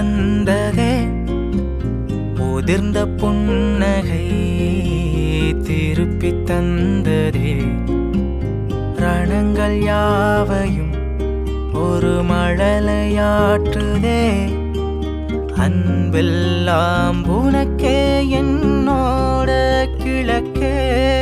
தந்ததே உதிர்ந்த புன்னகை திருப்பி தந்ததே ரணங்கள் யாவையும் ஒரு மழலையாற்றுதே அன்பெல்லாம் உனக்கே என்னோட கிழக்கே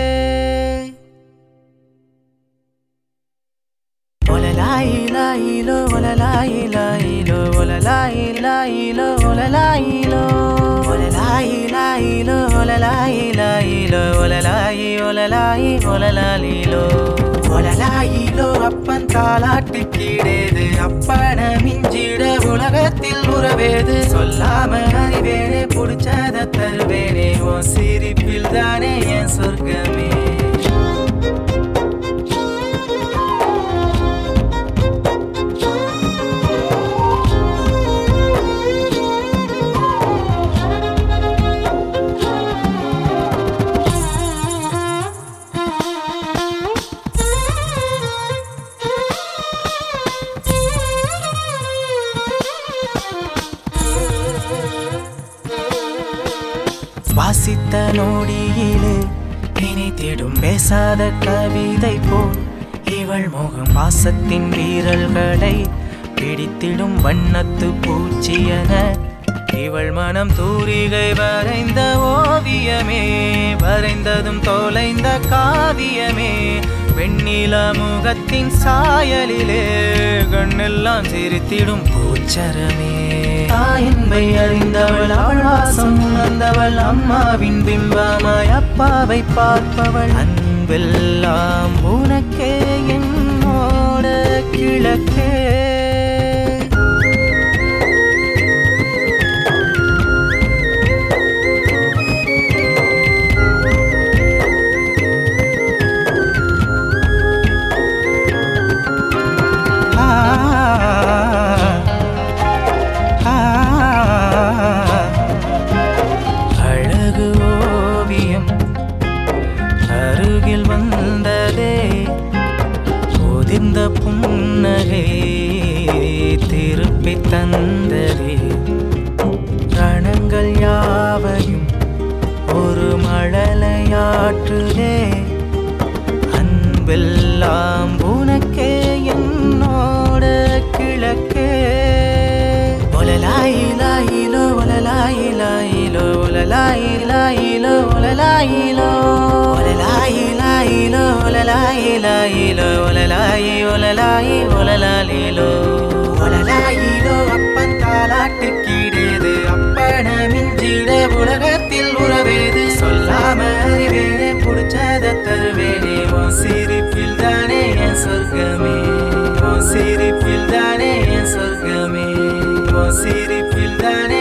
ஒலலாயிலாயிலோ ஒலலாயிலாயிலோ ஒலலாயிலாயிலோ ஒலலாயிலோ ஒலலாயிலாயிலோ ஒலலாயிலாயிலோ ஒலலாயி ஒலலாயி ஒலலாலிலோ ஒலலாயிலோ அப்பன் தாலாட்டு கீழேது அப்பன மிஞ்சிட உலகத்தில் உறவேது சொல்லாம அறிவேனே புடிச்சத தருவேனே ஓ சிரிப்பில் தானே என் சொர்க்கமே வாசித்த நொடியிலே இனி தேடும் பேசாத கவிதை போல் இவள் முகம் வாசத்தின் வீரல்களை பிடித்திடும் வண்ணத்து பூச்சியன இவள் மனம் தூரிகை வரைந்த ஓவியமே வரைந்ததும் தொலைந்த காவியமே வெண்ணில முகத்தின் சாயலிலே கண்ணெல்லாம் சிரித்திடும் பூச்சரமே தாயன்பை அறிந்தவள் அவள் வாசம் உணர்ந்தவள் அம்மாவின் பிம்பமாய் அப்பாவை பார்ப்பவள் அன்பெல்லாம் உனக்கே என்னோட கிழக்கே ஆ ஆ அழகு ஓவியம் அருகில் வந்ததே உதிர்ந்த புன்னகை திருப்பி தந்ததே ரணங்கள் யாவையும் ஒரு மழலையாற்றுதே அன்பெல்லாம் உனக்கே என்னோட கிழக்கே ஒலலாயிலாயிலோ ஒலலாயிலாயிலோ ஒலலாயிலாயிலோ ஒலலாயிலோ ஒலலாயிலாயிலோ ஒலலாயிலாயிலோ ஒலலாயி ஒலலாயி ஒலலாலிலோ ஒலலாயிலோ அப்பன் தாலாட்டு கீடேது அப்பன மிஞ்சிட உலகத்தில் உறவேது சொல்லாம அறிவேனே புடிச்சத தருவேனே உன் சிரிப்பில் தானே என் சொர்க்கமே உன் சிரிப்பில் தானே என் சொர்க்கமே உன் சிரிப்பில் தானே